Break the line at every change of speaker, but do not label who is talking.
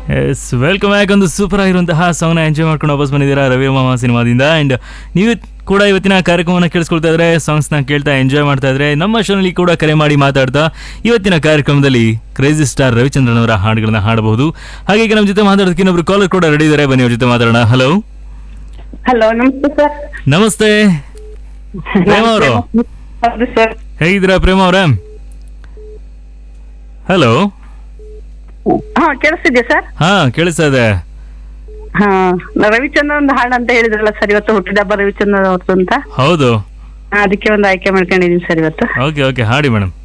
S welcome back ಒಂದು super ಆಗಿರುವಂತಹ ಸಾಂಗ್ನ ಎಂಜಾಯ್ ಮಾಡ್ಕೊಂಡು ವಾಪಸ್ ಬಂದಿದ್ದೀರಾ ರವಿ ಮಾಮ ಸಿನಿಮಾದಿಂದ ಆ್ಯಂಡ್ ನೀವು ಕೂಡ ಇವತ್ತಿನ ಕಾರ್ಯಕ್ರಮವನ್ನು ಕೇಳಿಸ್ಕೊಳ್ತಾ ಇದ್ರೆ ಸಾಂಗ್ಸ್ನ ಕೇಳ್ತಾ ಎಂಜಾಯ್ ಮಾಡ್ತಾ ಇದ್ರೆ ನಮ್ಮ ಶೋನಲ್ಲಿ ಕೂಡ ಕರೆ ಮಾಡಿ ಮಾತಾಡ್ತಾ ಇವತ್ತಿನ ಕಾರ್ಯಕ್ರಮದಲ್ಲಿ ಕ್ರೇಜಿ ಸ್ಟಾರ್ ರವಿಚಂದ್ರನ್ ಅವರ ಹಾಡುಗಳನ್ನ ಹಾಡಬಹುದು ಹಾಗೆ ಈಗ ನಮ್ಮ ಜೊತೆ ಮಾತಾಡೋದಕ್ಕೆ ಇನ್ನೊಬ್ರು ಕಾಲರ್ ಕೂಡ ರೆಡಿ ಇದ್ದಾರೆ ಬನ್ನಿ ಅವ್ರ ಜೊತೆ ಮಾತಾಡೋಣ ಹಲೋ
ಹಲೋ ನಮಸ್ತೆ ಸರ್
ನಮಸ್ತೆ ಪ್ರೇಮ ಅವರು
ಹೌದು ಸರ್
ಹೇಗಿದ್ದೀರಾ ಪ್ರೇಮ ಅವರೇ ಹಲೋ
ಹಾ ಕೇಳಿಸ್ತಿದ್ಯಾ ಸರ್
ಹಾ ಕೇಳಿಸ್ತಾ ಇದೆ
ಹಾ ನಾ ರವಿಚಂದ್ರ ಒಂದು ಹಾಡು ಅಂತ ಹೇಳಿದ್ರಲ್ಲ ಸರ್ ಇವತ್ತು ಹುಟ್ಟಿದಬ್ಬ ರವಿಚಂದ್ರ ಅವ್ರದ್ದು ಅಂತ
ಹೌದು
ಹಾ, ಅದಕ್ಕೆ ಒಂದು ಆಯ್ಕೆ ಮಾಡ್ಕೊಂಡಿದೀನಿ ಸರ್ ಇವತ್ತು
ಓಕೆ ಓಕೆ ಹಾಡಿ ಮೇಡಮ್